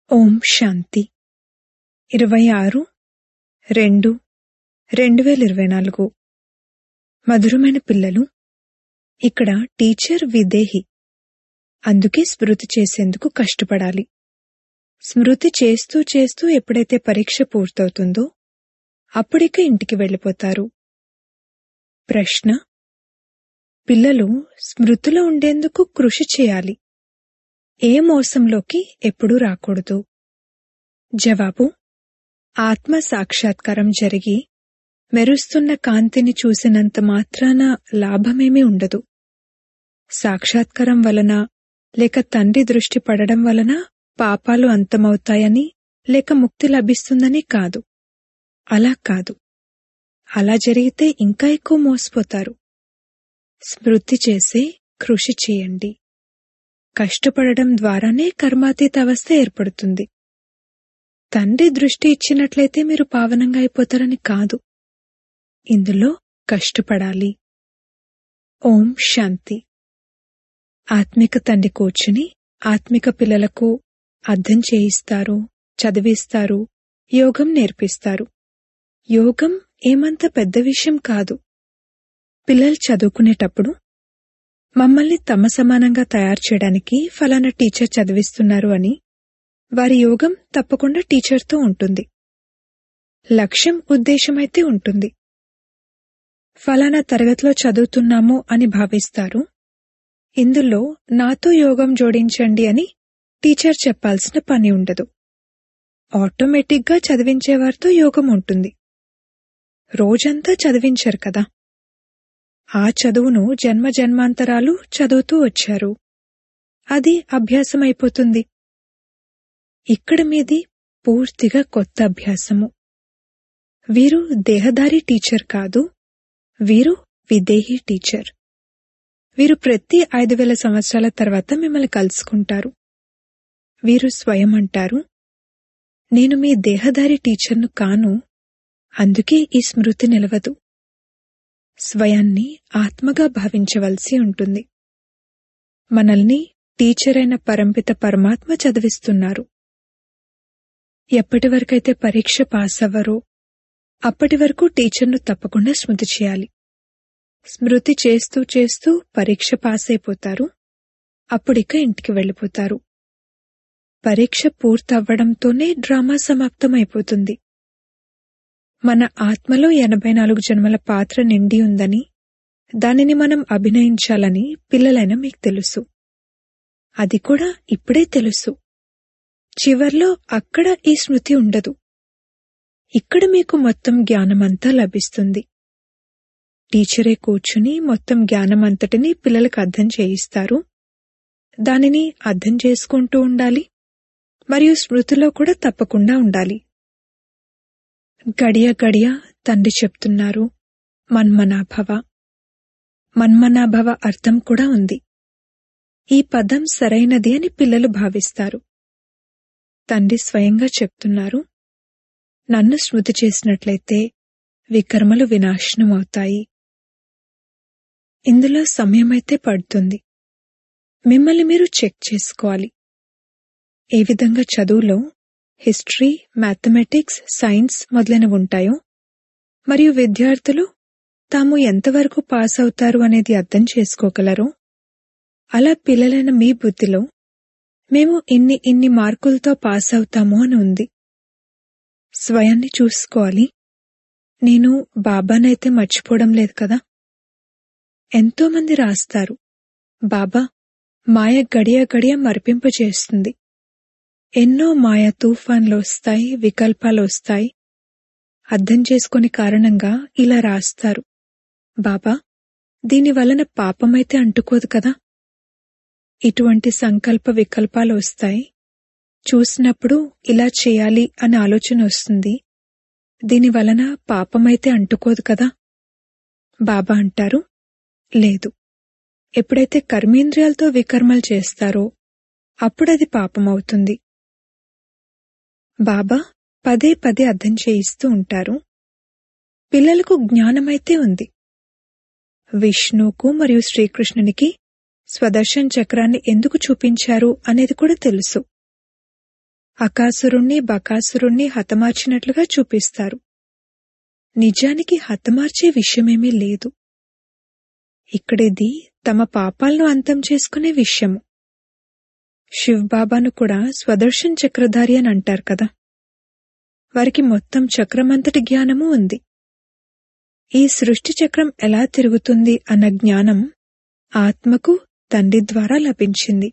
ఓం శాంతి ఇరవై ఆరు రెండు రెండు వేల ఇరవై నాలుగు మధురమైన పిల్లలు ఇక్కడ టీచర్ విదేహి అందుకే స్మృతి చేసేందుకు కష్టపడాలి స్మృతి చేస్తూ చేస్తూ ఎప్పుడైతే పరీక్ష పూర్తవుతుందో అప్పుడిక ఇంటికి వెళ్ళిపోతారు ప్రశ్న పిల్లలు స్మృతిలో ఉండేందుకు కృషి చేయాలి ఏ మోసంలోకి ఎప్పుడూ రాకూడదు జవాబు ఆత్మ సాక్షాత్కారం జరిగి మెరుస్తున్న కాంతిని చూసినంత మాత్రాన లాభమేమీ ఉండదు సాక్షాత్కారం వలన లేక తండ్రి దృష్టి పడడం వలన పాపాలు అంతమవుతాయని లేక ముక్తి లభిస్తుందని కాదు అలా కాదు అలా జరిగితే ఇంకా ఎక్కువ మోసపోతారు స్మృతి చేసే కృషి చేయండి కష్టపడడం ద్వారానే కర్మాతీత అవస్థ ఏర్పడుతుంది తండ్రి దృష్టి ఇచ్చినట్లయితే మీరు పావనంగా అయిపోతారని కాదు ఇందులో కష్టపడాలి ఓం శాంతి ఆత్మిక తండ్రి కూర్చుని ఆత్మిక పిల్లలకు అర్థం చేయిస్తారు చదివిస్తారు యోగం నేర్పిస్తారు యోగం ఏమంత పెద్ద విషయం కాదు పిల్లలు చదువుకునేటప్పుడు మమ్మల్ని తమ సమానంగా తయారు చేయడానికి ఫలానా టీచర్ చదివిస్తున్నారు అని వారి యోగం తప్పకుండా టీచర్తో ఉంటుంది లక్ష్యం ఉద్దేశమైతే ఉంటుంది ఫలానా తరగతిలో చదువుతున్నాము అని భావిస్తారు ఇందులో నాతో యోగం జోడించండి అని టీచర్ చెప్పాల్సిన పని ఉండదు ఆటోమేటిక్గా చదివించేవారితో యోగం ఉంటుంది రోజంతా చదివించరు కదా ఆ చదువును జన్మ జన్మాంతరాలు చదువుతూ వచ్చారు అది అభ్యాసమైపోతుంది ఇక్కడ మీది పూర్తిగా కొత్త అభ్యాసము వీరు దేహదారి టీచర్ కాదు వీరు విదేహీ టీచర్ వీరు ప్రతి ఐదు వేల సంవత్సరాల తర్వాత మిమ్మల్ని కలుసుకుంటారు వీరు స్వయం అంటారు నేను మీ దేహదారి టీచర్ను కాను అందుకే ఈ స్మృతి నిలవదు స్వయాన్ని ఆత్మగా భావించవలసి ఉంటుంది మనల్ని టీచర్ అయిన పరంపిత పరమాత్మ చదివిస్తున్నారు ఎప్పటి వరకైతే పరీక్ష పాస్ అవ్వరో అప్పటి వరకు టీచర్ను తప్పకుండా స్మృతి చేయాలి స్మృతి చేస్తూ చేస్తూ పరీక్ష పాస్ అయిపోతారు అప్పుడిక ఇంటికి వెళ్ళిపోతారు పరీక్ష పూర్తవ్వడంతోనే డ్రామా సమాప్తమైపోతుంది మన ఆత్మలో ఎనభై నాలుగు జన్మల పాత్ర నిండి ఉందని దానిని మనం అభినయించాలని పిల్లలైన మీకు తెలుసు అది కూడా ఇప్పుడే తెలుసు చివర్లో అక్కడ ఈ స్మృతి ఉండదు ఇక్కడ మీకు మొత్తం జ్ఞానమంతా లభిస్తుంది టీచరే కూర్చుని మొత్తం జ్ఞానమంతటిని పిల్లలకు అర్థం చేయిస్తారు దానిని అర్థం చేసుకుంటూ ఉండాలి మరియు స్మృతిలో కూడా తప్పకుండా ఉండాలి గడియ గడియ తండ్రి చెప్తున్నారు మన్మనాభవ మన్మనాభవ అర్థం కూడా ఉంది ఈ పదం సరైనది అని పిల్లలు భావిస్తారు తండ్రి స్వయంగా చెప్తున్నారు నన్ను స్మృతి చేసినట్లయితే వికర్మలు వినాశనం అవుతాయి ఇందులో సమయమైతే పడుతుంది మిమ్మల్ని మీరు చెక్ చేసుకోవాలి ఏ విధంగా చదువులో హిస్టరీ మ్యాథమెటిక్స్ సైన్స్ మొదలైనవి ఉంటాయో మరియు విద్యార్థులు తాము ఎంతవరకు పాస్ అవుతారు అనేది అర్థం చేసుకోగలరో అలా పిల్లలైన మీ బుద్ధిలో మేము ఇన్ని ఇన్ని మార్కులతో పాస్ అవుతాము అని ఉంది స్వయాన్ని చూసుకోవాలి నేను బాబానైతే మర్చిపోవడం లేదు కదా ఎంతో మంది రాస్తారు బాబా మాయ గడియ గడియ మరిపింపు చేస్తుంది ఎన్నో మాయ తుఫాన్లు వస్తాయి వికల్పాలు వస్తాయి అర్థం చేసుకుని కారణంగా ఇలా రాస్తారు బాబా దీని వలన పాపమైతే అంటుకోదు కదా ఇటువంటి సంకల్ప వికల్పాలు వస్తాయి చూసినప్పుడు ఇలా చేయాలి అనే ఆలోచన వస్తుంది దీని వలన పాపమైతే అంటుకోదు కదా బాబా అంటారు లేదు ఎప్పుడైతే కర్మేంద్రియాలతో వికర్మలు చేస్తారో అప్పుడది పాపమవుతుంది బాబా పదే పదే అర్థం చేయిస్తూ ఉంటారు పిల్లలకు జ్ఞానమైతే ఉంది విష్ణుకు మరియు శ్రీకృష్ణునికి స్వదర్శన్ చక్రాన్ని ఎందుకు చూపించారు అనేది కూడా తెలుసు అకాసురుణ్ణి బకాసురుణ్ణి హతమార్చినట్లుగా చూపిస్తారు నిజానికి హతమార్చే విషయమేమీ లేదు ఇక్కడిది తమ పాపాలను అంతం చేసుకునే విషయము శివబాబాను కూడా స్వదర్శన్ చక్రధారి అని అంటారు కదా వారికి మొత్తం చక్రమంతటి జ్ఞానము ఉంది ఈ సృష్టి చక్రం ఎలా తిరుగుతుంది అన్న జ్ఞానం ఆత్మకు తండ్రి ద్వారా లభించింది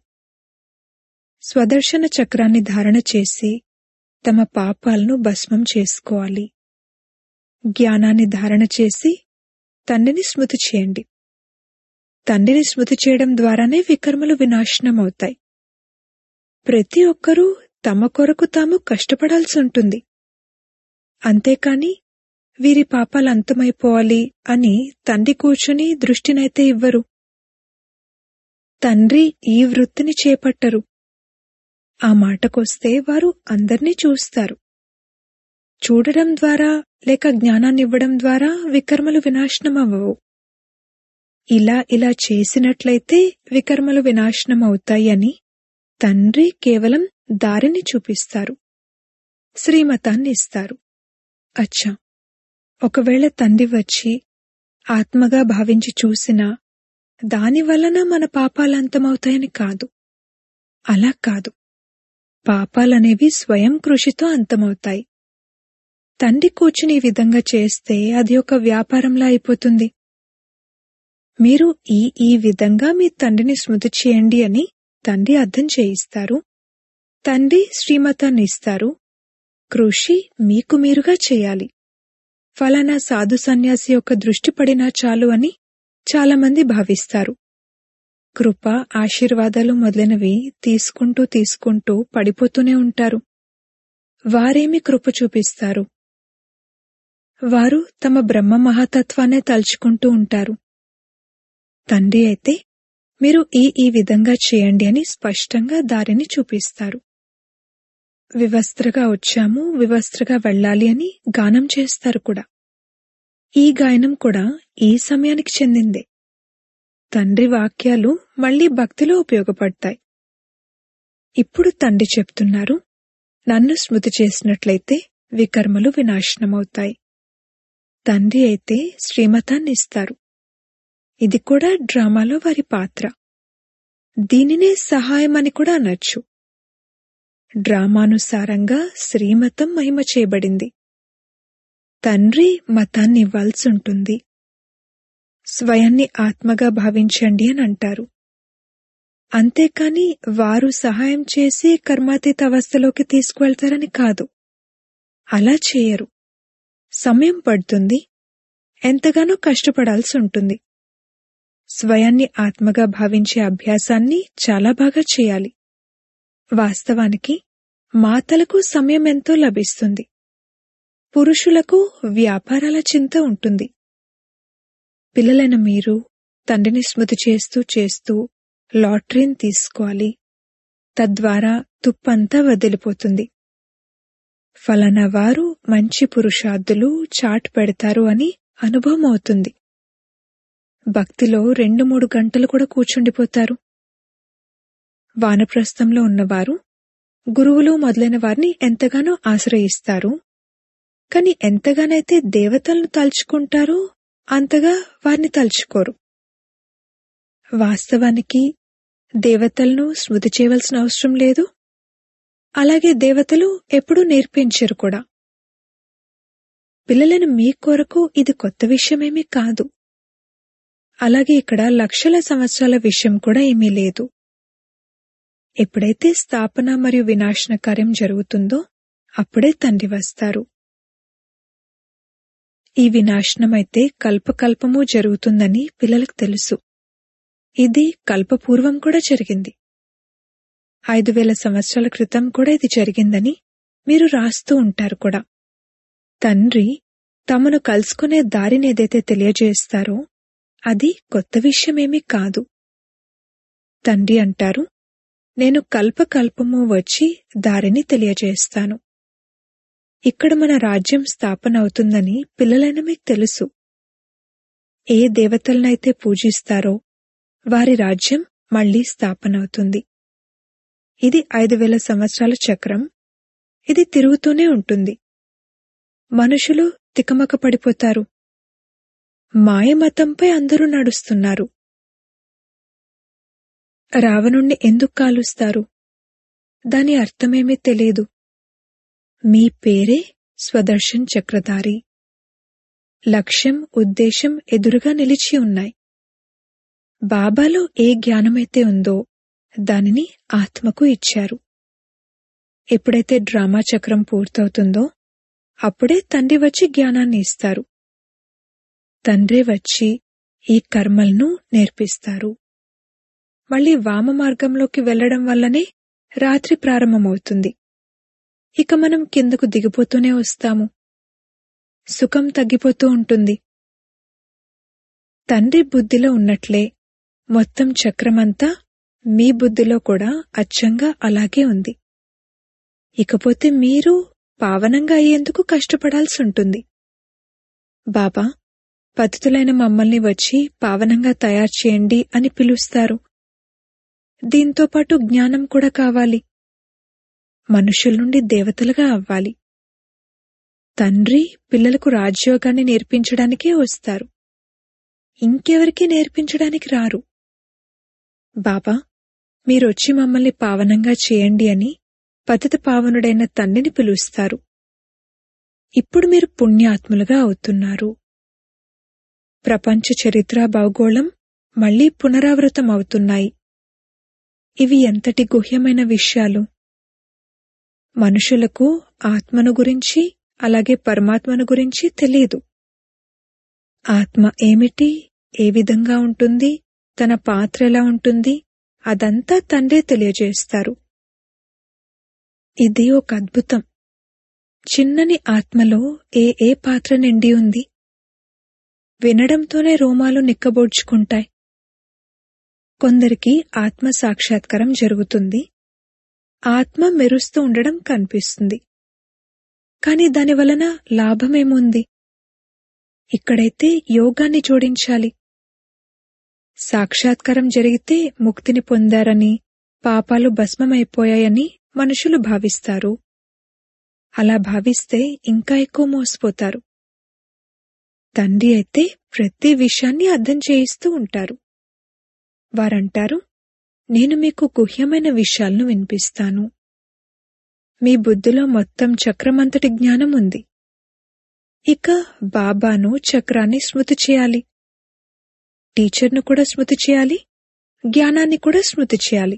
స్వదర్శన చక్రాన్ని ధారణ చేసి తమ పాపాలను భస్మం చేసుకోవాలి జ్ఞానాన్ని ధారణ చేసి తండ్రిని స్మృతి చేయండి తండ్రిని స్మృతి చేయడం ద్వారానే వికర్మలు వినాశనమవుతాయి ప్రతి ఒక్కరూ తమ కొరకు తాము కష్టపడాల్సి ఉంటుంది అంతేకాని వీరి పాపాలు అంతమైపోవాలి అని తండ్రి కూర్చుని దృష్టినైతే ఇవ్వరు తండ్రి ఈ వృత్తిని చేపట్టరు ఆ మాటకొస్తే వారు అందర్నీ చూస్తారు చూడడం ద్వారా లేక జ్ఞానాన్నివ్వడం ద్వారా వికర్మలు వినాశనమవ్వవు ఇలా ఇలా చేసినట్లయితే వికర్మలు వినాశనమవుతాయి అని తండ్రి కేవలం దారిని చూపిస్తారు శ్రీమతాన్ని ఇస్తారు అచ్చా ఒకవేళ తండ్రి వచ్చి ఆత్మగా భావించి చూసినా దాని వలన మన పాపాలు అంతమవుతాయని కాదు అలా కాదు పాపాలనేవి స్వయం కృషితో అంతమవుతాయి తండ్రి కూర్చుని ఈ విధంగా చేస్తే అది ఒక వ్యాపారంలా అయిపోతుంది మీరు ఈ ఈ విధంగా మీ తండ్రిని స్మృతి చేయండి అని తండ్రి అర్థం చేయిస్తారు తండ్రి శ్రీమతాన్ని ఇస్తారు కృషి మీకు మీరుగా చేయాలి ఫలానా సాధు సన్యాసి యొక్క దృష్టి పడినా చాలు అని చాలామంది భావిస్తారు కృప ఆశీర్వాదాలు మొదలైనవి తీసుకుంటూ తీసుకుంటూ పడిపోతూనే ఉంటారు వారేమి కృప చూపిస్తారు వారు తమ బ్రహ్మ మహాతత్వాన్నే తలుచుకుంటూ ఉంటారు తండ్రి అయితే మీరు ఈ ఈ విధంగా చేయండి అని స్పష్టంగా దారిని చూపిస్తారు వివస్త్రగా వచ్చాము వివస్త్రగా వెళ్ళాలి అని గానం చేస్తారు కూడా ఈ గాయనం కూడా ఈ సమయానికి చెందిందే తండ్రి వాక్యాలు మళ్లీ భక్తిలో ఉపయోగపడతాయి ఇప్పుడు తండ్రి చెప్తున్నారు నన్ను స్మృతి చేసినట్లయితే వికర్మలు వినాశనమవుతాయి తండ్రి అయితే శ్రీమతాన్ని ఇస్తారు ఇది కూడా డ్రామాలో వారి పాత్ర దీనినే సహాయం అని కూడా అనొచ్చు డ్రామానుసారంగా శ్రీమతం మహిమ చేయబడింది తండ్రి మతాన్ని ఇవ్వాల్సి ఉంటుంది స్వయాన్ని ఆత్మగా భావించండి అని అంటారు అంతేకాని వారు సహాయం చేసి కర్మాతీత అవస్థలోకి తీసుకువెళ్తారని కాదు అలా చేయరు సమయం పడుతుంది ఎంతగానో కష్టపడాల్సి ఉంటుంది స్వయాన్ని ఆత్మగా భావించే అభ్యాసాన్ని చాలా బాగా చేయాలి వాస్తవానికి మాతలకు సమయం ఎంతో లభిస్తుంది పురుషులకు వ్యాపారాల చింత ఉంటుంది పిల్లలైన మీరు తండ్రిని స్మృతి చేస్తూ చేస్తూ లాటరీని తీసుకోవాలి తద్వారా తుప్పంతా వదిలిపోతుంది ఫలానా వారు మంచి పురుషార్థులు చాట్ పెడతారు అని అనుభవం అవుతుంది భక్తిలో రెండు మూడు గంటలు కూడా కూర్చుండిపోతారు వానప్రస్థంలో ఉన్నవారు గురువులు మొదలైన వారిని ఎంతగానో ఆశ్రయిస్తారు కాని ఎంతగానైతే దేవతలను తలుచుకుంటారో అంతగా వారిని తలుచుకోరు వాస్తవానికి దేవతలను స్మృతి చేయవలసిన అవసరం లేదు అలాగే దేవతలు ఎప్పుడూ నేర్పించరు కూడా పిల్లలను మీ కొరకు ఇది కొత్త విషయమేమీ కాదు అలాగే ఇక్కడ లక్షల సంవత్సరాల విషయం కూడా ఏమీ లేదు ఎప్పుడైతే స్థాపన మరియు వినాశన కార్యం జరుగుతుందో అప్పుడే తండ్రి వస్తారు ఈ వినాశనమైతే కల్పకల్పము జరుగుతుందని పిల్లలకు తెలుసు ఇది కల్పపూర్వం కూడా జరిగింది ఐదు వేల సంవత్సరాల క్రితం కూడా ఇది జరిగిందని మీరు రాస్తూ ఉంటారు కూడా తండ్రి తమను కలుసుకునే దారిని ఏదైతే తెలియజేస్తారో అది కొత్త విషయమేమీ కాదు తండ్రి అంటారు నేను కల్పకల్పము వచ్చి దారిని తెలియజేస్తాను ఇక్కడ మన రాజ్యం స్థాపన అవుతుందని పిల్లలైన మీకు తెలుసు ఏ దేవతలనైతే పూజిస్తారో వారి రాజ్యం మళ్లీ స్థాపన అవుతుంది ఇది ఐదు వేల సంవత్సరాల చక్రం ఇది తిరుగుతూనే ఉంటుంది మనుషులు తికమక పడిపోతారు మాయమతంపై అందరూ నడుస్తున్నారు రావణుణ్ణి ఎందుకు కాలుస్తారు దాని అర్థమేమీ తెలియదు మీ పేరే స్వదర్శన్ చక్రధారి లక్ష్యం ఉద్దేశం ఎదురుగా నిలిచి ఉన్నాయి బాబాలో ఏ జ్ఞానమైతే ఉందో దానిని ఆత్మకు ఇచ్చారు ఎప్పుడైతే డ్రామా చక్రం పూర్తవుతుందో అప్పుడే తండ్రి వచ్చి జ్ఞానాన్ని ఇస్తారు తండ్రి వచ్చి ఈ కర్మలను నేర్పిస్తారు మళ్ళీ వామ మార్గంలోకి వెళ్లడం వల్లనే రాత్రి ప్రారంభమవుతుంది ఇక మనం కిందకు దిగిపోతూనే వస్తాము సుఖం తగ్గిపోతూ ఉంటుంది తండ్రి బుద్ధిలో ఉన్నట్లే మొత్తం చక్రమంతా మీ బుద్ధిలో కూడా అచ్చంగా అలాగే ఉంది ఇకపోతే మీరు పావనంగా అయ్యేందుకు కష్టపడాల్సి ఉంటుంది బాబా పతితులైన మమ్మల్ని వచ్చి పావనంగా తయారు చేయండి అని పిలుస్తారు దీంతో పాటు జ్ఞానం కూడా కావాలి మనుషుల నుండి దేవతలుగా అవ్వాలి తండ్రి పిల్లలకు రాజ్యోగాన్ని నేర్పించడానికే వస్తారు ఇంకెవరికీ నేర్పించడానికి రారు బాబా మీరొచ్చి మమ్మల్ని పావనంగా చేయండి అని పతిత పావనుడైన తండ్రిని పిలుస్తారు ఇప్పుడు మీరు పుణ్యాత్ములుగా అవుతున్నారు ప్రపంచ చరిత్ర భౌగోళం మళ్లీ పునరావృతం అవుతున్నాయి ఇవి ఎంతటి గుహ్యమైన విషయాలు మనుషులకు ఆత్మను గురించి అలాగే పరమాత్మను గురించి తెలియదు ఆత్మ ఏమిటి ఏ విధంగా ఉంటుంది తన పాత్ర ఎలా ఉంటుంది అదంతా తండ్రే తెలియజేస్తారు ఇది ఒక అద్భుతం చిన్నని ఆత్మలో ఏ ఏ పాత్ర నిండి ఉంది వినడంతోనే రోమాలు నిక్కబోడ్చుకుంటాయి కొందరికి ఆత్మ సాక్షాత్కారం జరుగుతుంది ఆత్మ మెరుస్తూ ఉండడం కనిపిస్తుంది కాని దాని వలన లాభమేముంది ఇక్కడైతే యోగాన్ని జోడించాలి సాక్షాత్కారం జరిగితే ముక్తిని పొందారని పాపాలు భస్మమైపోయాయని మనుషులు భావిస్తారు అలా భావిస్తే ఇంకా ఎక్కువ మోసపోతారు తండ్రి అయితే ప్రతి విషయాన్ని అర్థం చేయిస్తూ ఉంటారు వారంటారు నేను మీకు గుహ్యమైన విషయాలను వినిపిస్తాను మీ బుద్ధిలో మొత్తం చక్రమంతటి జ్ఞానం ఉంది ఇక బాబాను చక్రాన్ని స్మృతి చేయాలి టీచర్ను కూడా స్మృతి చేయాలి జ్ఞానాన్ని కూడా స్మృతి చేయాలి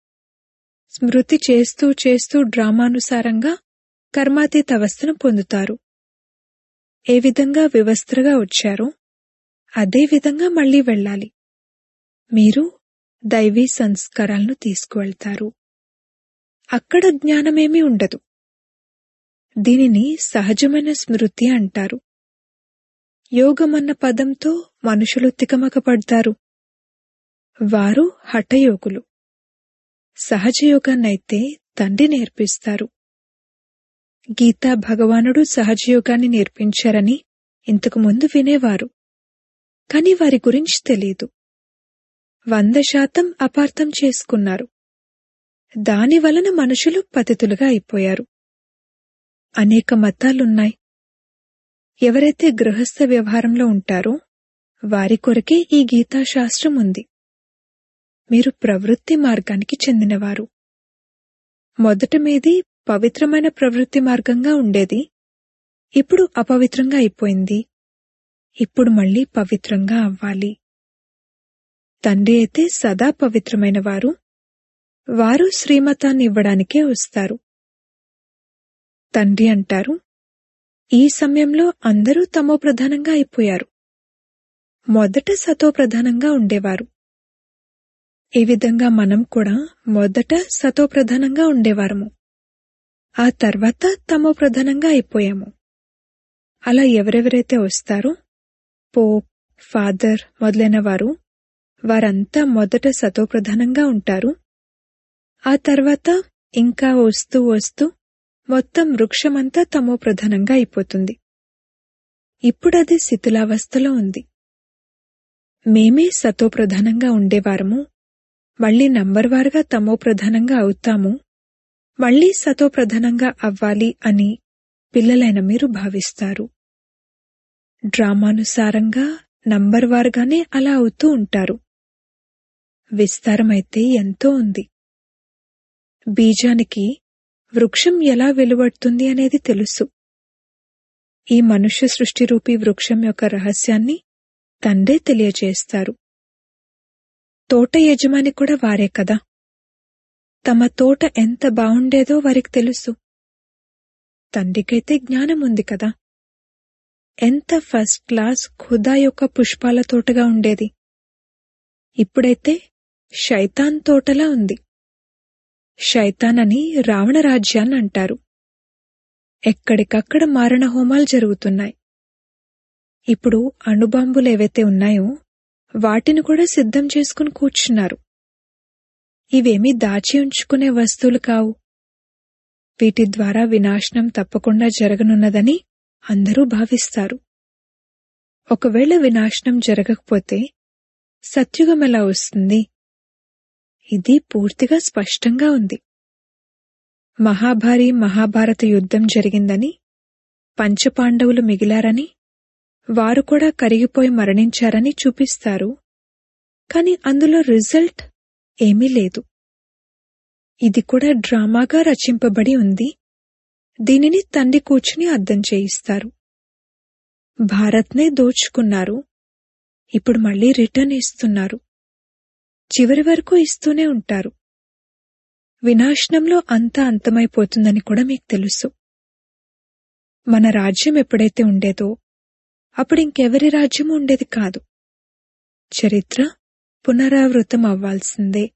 స్మృతి చేస్తూ చేస్తూ డ్రామానుసారంగా కర్మాతీత అవస్థను పొందుతారు ఏ విధంగా వ్యవస్థగా వచ్చారో అదే విధంగా మళ్లీ వెళ్ళాలి మీరు దైవీ సంస్కారాలను తీసుకువెళ్తారు అక్కడ జ్ఞానమేమీ ఉండదు దీనిని సహజమైన స్మృతి అంటారు యోగమన్న పదంతో మనుషులు తికమకపడతారు వారు హఠయోగులు సహజయోగాన్నైతే తండ్రి నేర్పిస్తారు గీతా భగవానుడు సహజయోగాన్ని నేర్పించారని ఇంతకు ముందు వినేవారు కాని వారి గురించి తెలియదు వంద శాతం అపార్థం చేసుకున్నారు దాని వలన మనుషులు పతితులుగా అయిపోయారు అనేక మతాలున్నాయి ఎవరైతే గృహస్థ వ్యవహారంలో ఉంటారో వారి కొరకే ఈ గీతాశాస్త్రం ఉంది మీరు ప్రవృత్తి మార్గానికి చెందినవారు మొదట మీది పవిత్రమైన ప్రవృత్తి మార్గంగా ఉండేది ఇప్పుడు అపవిత్రంగా అయిపోయింది ఇప్పుడు మళ్ళీ పవిత్రంగా అవ్వాలి తండ్రి అయితే సదా పవిత్రమైన వారు వారు శ్రీమతాన్ని ఇవ్వడానికే వస్తారు తండ్రి అంటారు ఈ సమయంలో అందరూ తమో ప్రధానంగా అయిపోయారు మొదట సతో ప్రధానంగా ఉండేవారు ఈ విధంగా మనం కూడా మొదట సతో ప్రధానంగా ఉండేవారము ఆ తర్వాత తమో ప్రధానంగా అయిపోయాము అలా ఎవరెవరైతే వస్తారో పోప్ ఫాదర్ మొదలైన వారు వారంతా మొదట సతో ప్రధానంగా ఉంటారు ఆ తర్వాత ఇంకా వస్తూ వస్తూ మొత్తం వృక్షమంతా తమో ప్రధానంగా అయిపోతుంది ఇప్పుడది శిథిలావస్థలో ఉంది మేమే సతో ప్రధానంగా ఉండేవారము మళ్లీ నంబర్ వారుగా తమో ప్రధానంగా అవుతాము మళ్లీ సతోప్రధానంగా అవ్వాలి అని పిల్లలైన మీరు భావిస్తారు డ్రామానుసారంగా నంబర్ వారుగానే అలా అవుతూ ఉంటారు విస్తారమైతే ఎంతో ఉంది బీజానికి వృక్షం ఎలా వెలువడుతుంది అనేది తెలుసు ఈ మనుష్య సృష్టి రూపీ వృక్షం యొక్క రహస్యాన్ని తండ్రే తెలియజేస్తారు తోట యజమాని కూడా వారే కదా తమ తోట ఎంత బావుండేదో వారికి తెలుసు తండ్రికైతే జ్ఞానం ఉంది కదా ఎంత ఫస్ట్ క్లాస్ ఖుదా యొక్క పుష్పాల తోటగా ఉండేది ఇప్పుడైతే శైతాన్ తోటలా ఉంది శైతాన్ అని రావణ రాజ్యాన్ని అంటారు ఎక్కడికక్కడ మారణ హోమాలు జరుగుతున్నాయి ఇప్పుడు అణుబాంబులు ఏవైతే ఉన్నాయో వాటిని కూడా సిద్ధం చేసుకుని కూర్చున్నారు ఇవేమీ దాచి ఉంచుకునే వస్తువులు కావు వీటి ద్వారా వినాశనం తప్పకుండా జరగనున్నదని అందరూ భావిస్తారు ఒకవేళ వినాశనం జరగకపోతే సత్యుగం ఎలా వస్తుంది ఇది పూర్తిగా స్పష్టంగా ఉంది మహాభారీ మహాభారత యుద్ధం జరిగిందని పంచపాండవులు మిగిలారని వారు కూడా కరిగిపోయి మరణించారని చూపిస్తారు కాని అందులో రిజల్ట్ ఏమీ లేదు ఇది కూడా డ్రామాగా రచింపబడి ఉంది దీనిని తండ్రి కూర్చుని అర్థం చేయిస్తారు భారత్నే దోచుకున్నారు ఇప్పుడు మళ్ళీ రిటర్న్ ఇస్తున్నారు చివరి వరకు ఇస్తూనే ఉంటారు వినాశనంలో అంతా అంతమైపోతుందని కూడా మీకు తెలుసు మన రాజ్యం ఎప్పుడైతే ఉండేదో అప్పుడు ఇంకెవరి రాజ్యం ఉండేది కాదు చరిత్ర పునరావృతం అవ్వాల్సిందే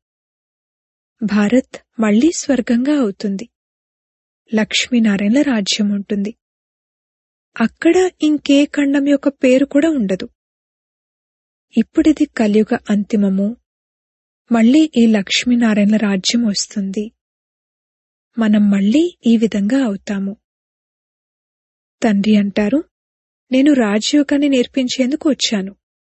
భారత్ మళ్లీ స్వర్గంగా అవుతుంది లక్ష్మీనారాయణల రాజ్యం ఉంటుంది అక్కడ ఇంకే ఖండం యొక్క పేరు కూడా ఉండదు ఇప్పుడిది కలియుగ అంతిమము మళ్లీ ఈ లక్ష్మీనారాయణల రాజ్యం వస్తుంది మనం మళ్లీ ఈ విధంగా అవుతాము తండ్రి అంటారు నేను రాజయోగాన్ని నేర్పించేందుకు వచ్చాను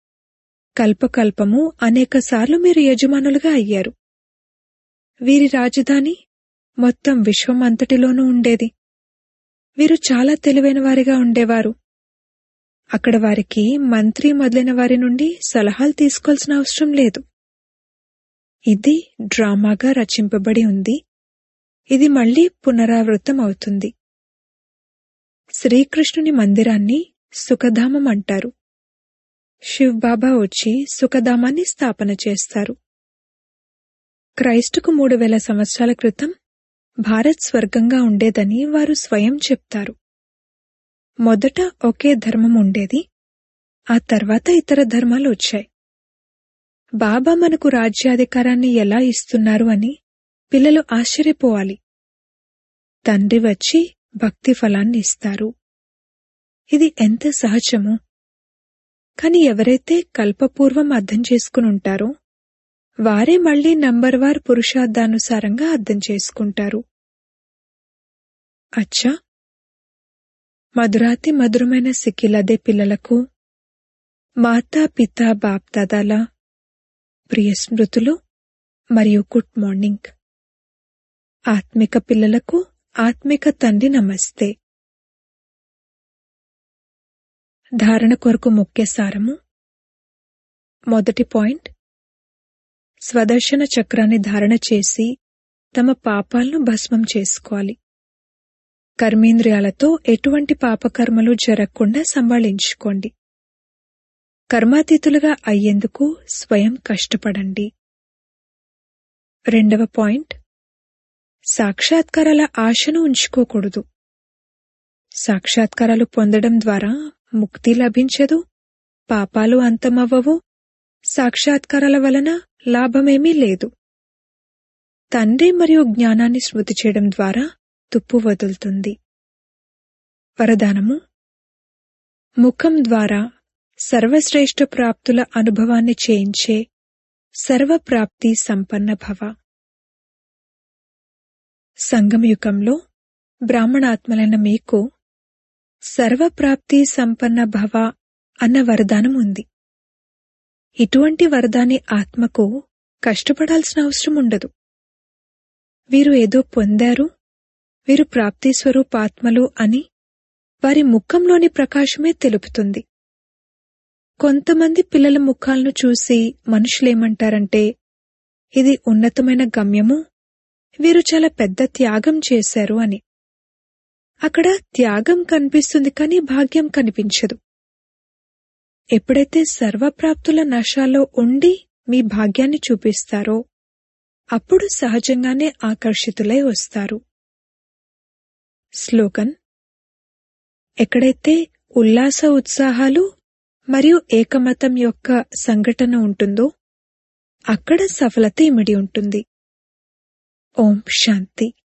కల్పకల్పము అనేకసార్లు మీరు యజమానులుగా అయ్యారు వీరి రాజధాని మొత్తం విశ్వం అంతటిలోనూ ఉండేది వీరు చాలా తెలివైన వారిగా ఉండేవారు అక్కడ వారికి మంత్రి మొదలైన వారి నుండి సలహాలు తీసుకోవాల్సిన అవసరం లేదు ఇది డ్రామాగా రచింపబడి ఉంది ఇది మళ్లీ పునరావృతం అవుతుంది శ్రీకృష్ణుని మందిరాన్ని సుఖధామం అంటారు శివ్ బాబా వచ్చి సుఖధామాన్ని స్థాపన చేస్తారు క్రైస్టుకు మూడు వేల సంవత్సరాల క్రితం భారత్ స్వర్గంగా ఉండేదని వారు స్వయం చెప్తారు మొదట ఒకే ధర్మం ఉండేది ఆ తర్వాత ఇతర ధర్మాలు వచ్చాయి బాబా మనకు రాజ్యాధికారాన్ని ఎలా ఇస్తున్నారు అని పిల్లలు ఆశ్చర్యపోవాలి తండ్రి వచ్చి భక్తి ఫలాన్ని ఇస్తారు ఇది ఎంత సహజము కాని ఎవరైతే కల్పపూర్వం అర్థం చేసుకుని ఉంటారో వారే మళ్లీ నంబర్ వార్ పురుషార్థానుసారంగా అర్థం చేసుకుంటారు అచ్చా మధురాతి మధురమైన సిక్కిలదే పిల్లలకు మాతా పిత బాప్దాదాల ప్రియ స్మృతులు మరియు గుడ్ మార్నింగ్ ఆత్మిక పిల్లలకు ఆత్మిక తండ్రి నమస్తే ధారణ కొరకు ముఖ్య సారము మొదటి పాయింట్ స్వదర్శన చక్రాన్ని ధారణ చేసి తమ పాపాలను భస్మం చేసుకోవాలి కర్మేంద్రియాలతో ఎటువంటి పాపకర్మలు జరగకుండా సంభాళించుకోండి కర్మాతీతులుగా అయ్యేందుకు స్వయం కష్టపడండి రెండవ పాయింట్ సాక్షాత్కారాల ఆశను ఉంచుకోకూడదు సాక్షాత్కారాలు పొందడం ద్వారా ముక్తి లభించదు పాపాలు అంతమవ్వవు సాక్షాత్కారాల వలన లాభమేమీ లేదు తండ్రి మరియు జ్ఞానాన్ని స్మృతి చేయడం ద్వారా తుప్పు వదులుతుంది వరదానము ముఖం ద్వారా సర్వశ్రేష్ఠ ప్రాప్తుల అనుభవాన్ని చేయించే సర్వప్రాప్తి సంపన్న భవ సంగమయుగంలో బ్రాహ్మణాత్మలైన మీకు సర్వప్రాప్తి సంపన్న భవ అన్న వరదానం ఉంది ఇటువంటి వరదాని ఆత్మకు కష్టపడాల్సిన అవసరం ఉండదు వీరు ఏదో పొందారు వీరు ప్రాప్తి స్వరూపాత్మలు అని వారి ముఖంలోని ప్రకాశమే తెలుపుతుంది కొంతమంది పిల్లల ముఖాలను చూసి మనుషులేమంటారంటే ఇది ఉన్నతమైన గమ్యము వీరు చాలా పెద్ద త్యాగం చేశారు అని అక్కడ త్యాగం కనిపిస్తుంది కానీ భాగ్యం కనిపించదు ఎప్పుడైతే సర్వప్రాప్తుల నశాలో ఉండి మీ భాగ్యాన్ని చూపిస్తారో అప్పుడు సహజంగానే ఆకర్షితులై వస్తారు స్లోగన్ ఎక్కడైతే ఉల్లాస ఉత్సాహాలు మరియు ఏకమతం యొక్క సంఘటన ఉంటుందో అక్కడ సఫలత ఇమిడి ఉంటుంది ఓం శాంతి